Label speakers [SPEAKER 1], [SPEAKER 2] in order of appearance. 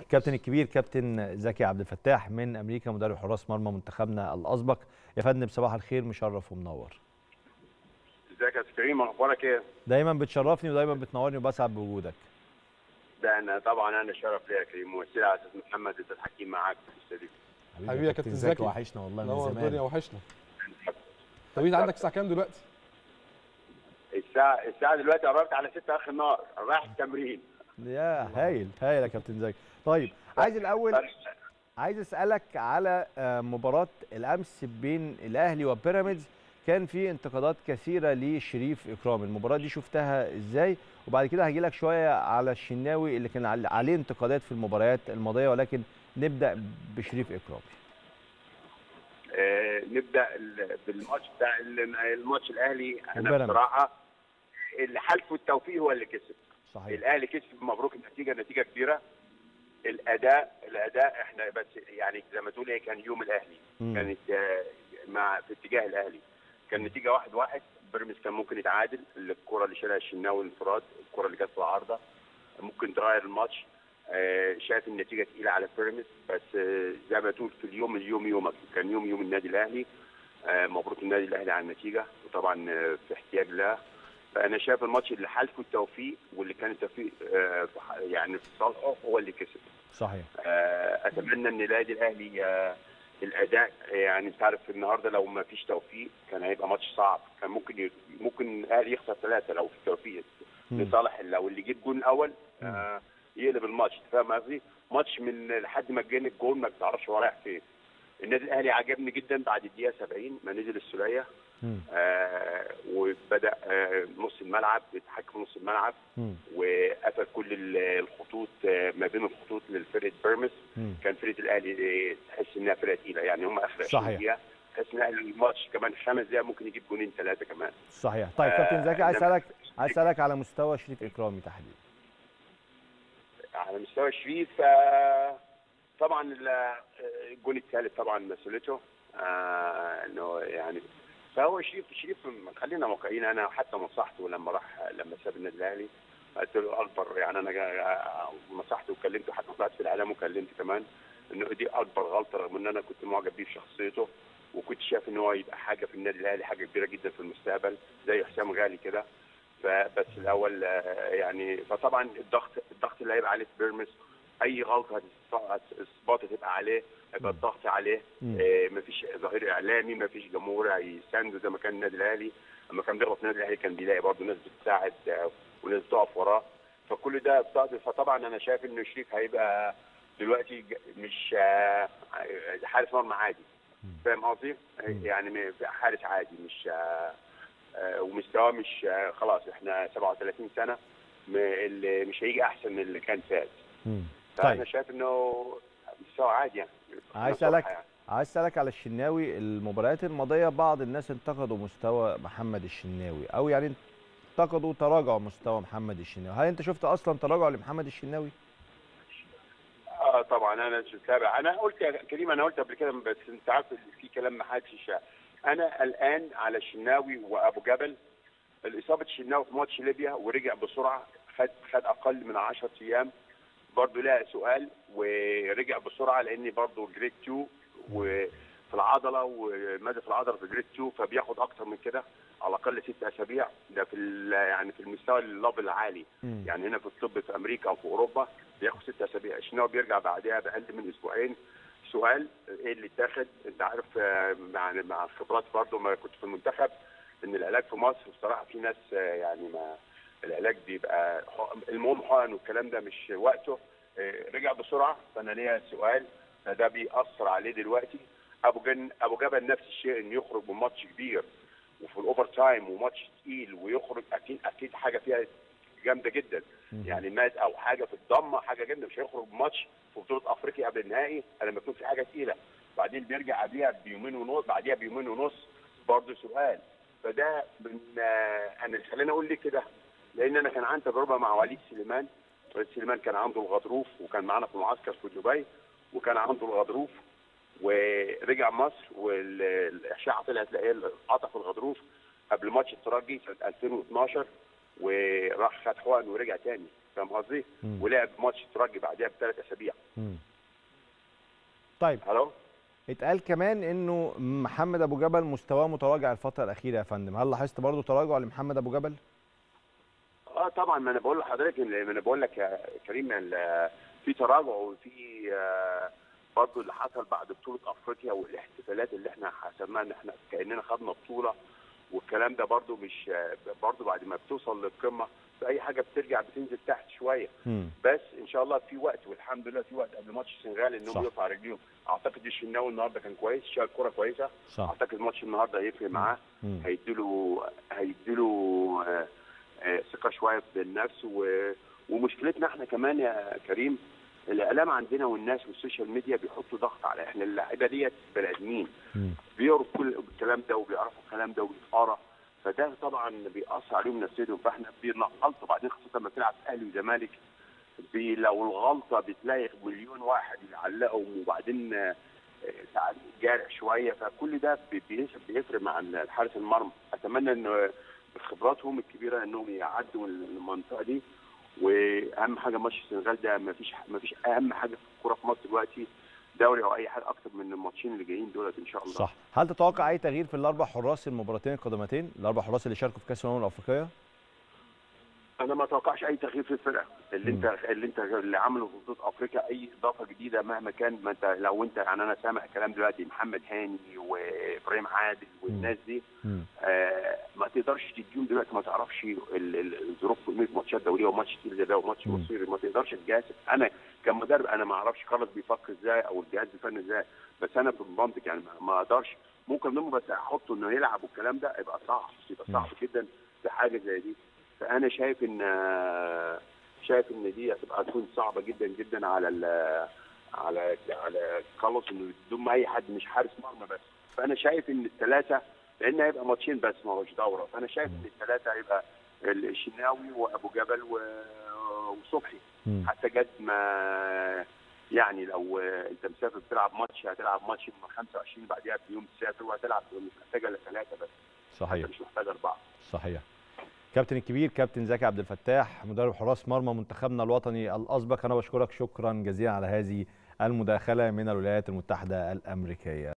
[SPEAKER 1] الكابتن الكبير كابتن زكي عبد الفتاح من امريكا مدرب حراس مرمى منتخبنا الاسبق يا فندم صباح الخير مشرف ومنور
[SPEAKER 2] ازيك يا كريم اخبارك ايه؟
[SPEAKER 1] دايما بتشرفني ودايما بتنورني وبسعد بوجودك
[SPEAKER 2] ده انا طبعا انا شرف ليا يا كريم وسيله على اساس محمد انت الحكيم معاك في الاستوديو
[SPEAKER 3] حبيبي يا كابتن زكي
[SPEAKER 4] وحشنا والله من
[SPEAKER 3] نور
[SPEAKER 4] زمان
[SPEAKER 3] الدنيا وحشنا طب انت عندك الساعه كام دلوقتي؟
[SPEAKER 2] الساعه الساعه دلوقتي قربت على 6 اخر النهار رايح التمرين
[SPEAKER 1] يا هايل هايل يا كابتن زكي طيب عايز الاول عايز اسالك على آه، مباراه الامس بين الاهلي وبيراميدز كان في انتقادات كثيره لشريف اكرام المباراه دي شفتها ازاي وبعد كده هجي لك شويه على الشناوي اللي كان عل- عليه انتقادات في المباريات الماضيه ولكن نبدا بشريف اكرام
[SPEAKER 2] آه نبدا ال- بالماتش بتاع ال- الماتش الاهلي انا
[SPEAKER 1] وبيراميدز.
[SPEAKER 2] بصراحه اللي حالفه التوفيق هو اللي كسب
[SPEAKER 1] صحيح
[SPEAKER 2] الاهلي كسب مبروك النتيجه نتيجه كبيره الاداء الاداء احنا بس يعني زي ما تقول ايه كان يوم الاهلي
[SPEAKER 1] مم.
[SPEAKER 2] كانت آه، مع في اتجاه الاهلي كان نتيجه واحد واحد بيراميدز كان ممكن يتعادل الكره اللي شالها الشناوي الانفراد الكره اللي جت في العارضه ممكن تغير الماتش آه، شايف النتيجه تقيله على بيراميدز بس آه، زي ما تقول في اليوم اليوم يومك كان يوم يوم النادي الاهلي آه، مبروك النادي الاهلي على النتيجه وطبعا آه، في احتياج لها فانا شايف الماتش اللي حالفه التوفيق واللي كان التوفيق آه، في ح- يعني في صالحه هو اللي كسب
[SPEAKER 1] صحيح
[SPEAKER 2] آه، اتمنى ان النادي الاهلي آه، الاداء يعني انت عارف النهارده لو ما فيش توفيق كان هيبقى ماتش صعب كان ممكن ي... ممكن الاهلي يخسر ثلاثه لو في توفيق
[SPEAKER 1] مم.
[SPEAKER 2] لصالح لو اللي يجيب جول الاول آه يقلب الماتش أنت فاهم قصدي؟ ماتش من لحد ما جاني الجول ما بتعرفش هو رايح فين النادي الاهلي عجبني جدا بعد الدقيقه 70 ما نزل السوليه
[SPEAKER 1] مم.
[SPEAKER 2] آه وبدا آه نص الملعب يتحكم في نص الملعب
[SPEAKER 1] مم.
[SPEAKER 2] وقفل كل ال- الخطوط آه، ما بين الخطوط للفرقه بيراميدز
[SPEAKER 1] مم.
[SPEAKER 2] كان فرقه الاهلي آه، تحس انها فرقه تقيله يعني هم اخر 20
[SPEAKER 1] صحيح.
[SPEAKER 2] دقيقه تحس ان الاهلي الماتش كمان خمس دقائق ممكن يجيب جونين ثلاثه كمان
[SPEAKER 1] صحيح طيب
[SPEAKER 2] آه،
[SPEAKER 1] كابتن زكي عايز
[SPEAKER 2] إنما-
[SPEAKER 1] اسالك عايز اسالك على مستوى شريف اكرامي تحديدا
[SPEAKER 2] على مستوى شريف آه، طبعا ال- آه، الجون الثالث طبعا مسؤوليته آه، انه يعني فهو شريف شريف خلينا واقعيين انا حتى نصحته لما راح لما ساب النادي الاهلي قلت له اكبر يعني انا جا- نصحته وكلمته حتى طلعت في الاعلام وكلمت كمان انه دي اكبر غلطه رغم ان انا كنت معجب بيه في شخصيته وكنت شايف ان هو يبقى حاجه في النادي الاهلي حاجه كبيره جدا في المستقبل زي حسام غالي كده فبس الاول آه، يعني فطبعا الضغط الضغط اللي هيبقى عليه في بيراميدز اي غلطه هتثبت تبقى عليه هيبقى الضغط عليه
[SPEAKER 1] مم.
[SPEAKER 2] آه، مفيش ظهير اعلامي مفيش جمهور هيسانده زي ما كان النادي الاهلي لما كان بيغلط النادي الاهلي كان بيلاقي برضه ناس بتساعد آه، وناس بتقف وراه فكل ده بتقدر فطبعا انا شايف ان شريف هيبقى دلوقتي ج- مش آه، حارس مرمى عادي فاهم قصدي؟ يعني م- حارس عادي مش آه، آه، ومستواه مش آه، خلاص احنا 37 سنه م- اللي مش هيجي احسن من اللي كان فات
[SPEAKER 1] مم.
[SPEAKER 2] فانا
[SPEAKER 1] طيب
[SPEAKER 2] شايف انه مستوى عادي يعني
[SPEAKER 1] عايز
[SPEAKER 2] بصراحة
[SPEAKER 1] اسالك
[SPEAKER 2] يعني.
[SPEAKER 1] عايز اسالك على الشناوي المباريات الماضيه بعض الناس انتقدوا مستوى محمد الشناوي او يعني انتقدوا تراجع مستوى محمد الشناوي هل انت شفت اصلا تراجع لمحمد الشناوي
[SPEAKER 2] اه طبعا انا مش متابع انا قلت يا كريم انا قلت قبل كده بس انت عارف إن في كلام ما حدش انا قلقان على الشناوي وابو جبل الاصابه الشناوي في ماتش ليبيا ورجع بسرعه خد خد اقل من 10 ايام برضه لها سؤال ورجع بسرعه لان برضه جريد 2 وفي العضله ومدى في العضله في جريد 2 فبياخد اكتر من كده على الاقل ست اسابيع ده في ال- يعني في المستوى الليفل العالي
[SPEAKER 1] مم.
[SPEAKER 2] يعني هنا في الطب في امريكا او في اوروبا بياخد ست اسابيع الشناوي بيرجع بعدها باقل من اسبوعين سؤال ايه اللي اتاخد انت عارف آه، مع مع الخبرات برضه ما كنت في المنتخب ان العلاج في مصر بصراحه في ناس آه، يعني ما العلاج بيبقى حق- المهم حقن والكلام ده مش وقته آه، رجع بسرعه فانا ليا سؤال فده بيأثر عليه دلوقتي ابو جن ابو جبل نفس الشيء انه يخرج من ماتش كبير وفي الاوفر تايم وماتش تقيل ويخرج اكيد اكيد حاجه فيها جامده جدا يعني مات او حاجه في الضمه حاجه جامده مش هيخرج ماتش في بطوله افريقيا قبل النهائي الا لما يكون في حاجه تقيله بعدين بيرجع قبلها بيومين ونص بعديها بيومين ونص برضه سؤال فده من آه، انا خليني اقول ليه كده لان انا كان عندي تجربه مع وليد سليمان وليد سليمان كان عنده الغضروف وكان معانا في المعسكر في دبي وكان عنده الغضروف ورجع مصر والاشعه طلعت لقاه قطع في الغضروف قبل ماتش الترجي سنه 2012 وراح خد حقن ورجع تاني ف فاهم قصدي؟
[SPEAKER 1] مم.
[SPEAKER 2] ولعب ماتش ترجي بعدها بثلاث اسابيع
[SPEAKER 1] مم. طيب
[SPEAKER 2] الو
[SPEAKER 1] اتقال كمان انه محمد ابو جبل مستواه متراجع الفتره الاخيره يا فندم هل لاحظت برضو تراجع لمحمد ابو جبل
[SPEAKER 2] اه طبعا ما انا بقول لحضرتك إن- ما انا بقول لك يا كريم ال- في تراجع وفي آه، برضه اللي حصل بعد بطوله افريقيا والاحتفالات اللي احنا حسبناها ان احنا كاننا خدنا بطوله والكلام ده برضه مش آه، برضه بعد ما بتوصل للقمه في اي حاجه بترجع بتنزل تحت شويه
[SPEAKER 1] مم.
[SPEAKER 2] بس ان شاء الله في وقت والحمد لله في وقت قبل ماتش السنغال
[SPEAKER 1] صح.
[SPEAKER 2] انهم يقفوا على رجليهم اعتقد الشناوي النهارده كان كويس شال كوره كويسه
[SPEAKER 1] صح
[SPEAKER 2] اعتقد ماتش النهارده هيفرق معاه
[SPEAKER 1] مم.
[SPEAKER 2] هيديله هيديله آه، آه، ثقه شويه بالنفس و... ومشكلتنا احنا كمان يا كريم الاعلام عندنا والناس والسوشيال ميديا بيحطوا ضغط على احنا اللعيبه ديت بني ادمين
[SPEAKER 1] مم.
[SPEAKER 2] بيقروا كل الكلام ده وبيعرفوا الكلام ده وبيتقرا فده طبعا بيأثر عليهم نفسيتهم فاحنا بنغلط وبعدين خاصه لما تلعب اهلي وزمالك بي- لو الغلطه بتلاقي مليون واحد يعلقهم وبعدين آه، آه، تعليق جارح شويه فكل ده بي- بيس- بيفرق مع الحارس المرمى اتمنى ان بخبراتهم الكبيره انهم يعدوا المنطقه دي واهم حاجه ماتش السنغال ده ما فيش ما فيش اهم حاجه في الكوره في مصر دلوقتي دوري او اي حاجه اكتر من الماتشين اللي جايين دولت ان شاء الله
[SPEAKER 1] صح هل تتوقع اي تغيير في الاربع حراس المباراتين القادمتين الاربع حراس اللي شاركوا في كاس الامم الافريقيه
[SPEAKER 2] انا ما اتوقعش اي تغيير في الفرقه اللي
[SPEAKER 1] مم.
[SPEAKER 2] انت اللي انت اللي عمله في بطوله افريقيا اي اضافه جديده مهما كان ما انت لو انت يعني انا سامع كلام دلوقتي محمد هاني وابراهيم عادل والناس دي
[SPEAKER 1] مم.
[SPEAKER 2] آه ما تقدرش تديهم دلوقتي ما تعرفش ال- ال- الظروف في ماتشات دوليه وماتش كتير زي ده وماتش
[SPEAKER 1] مم.
[SPEAKER 2] مصيري ما تقدرش تجازف انا كمدرب انا ما اعرفش كارلوس بيفكر ازاي او الجهاز الفني ازاي بس انا بالمنطق يعني ما- ما اقدرش ممكن منه بس احطه انه يلعب والكلام ده يبقى صعب يبقى صعب جدا في حاجه زي دي فانا شايف ان شايف ان دي هتبقى تكون صعبه جدا جدا على ال على على كارلوس انه يضم اي حد مش حارس مرمى بس فانا شايف ان الثلاثه لان هيبقى ماتشين بس ما هوش دوره فانا شايف ان الثلاثه هيبقى الشناوي وابو جبل و- وصبحي
[SPEAKER 1] مم.
[SPEAKER 2] حتى قد ما يعني لو انت مسافر بتلعب ماتش هتلعب ماتش من 25 بعديها بيوم تسافر وهتلعب مش محتاجه الا ثلاثه بس
[SPEAKER 1] صحيح
[SPEAKER 2] مش محتاجه اربعه
[SPEAKER 1] صحيح كابتن الكبير كابتن زكي عبد الفتاح مدرب حراس مرمى منتخبنا الوطني الاسبق انا بشكرك شكرا جزيلا على هذه المداخله من الولايات المتحده الامريكيه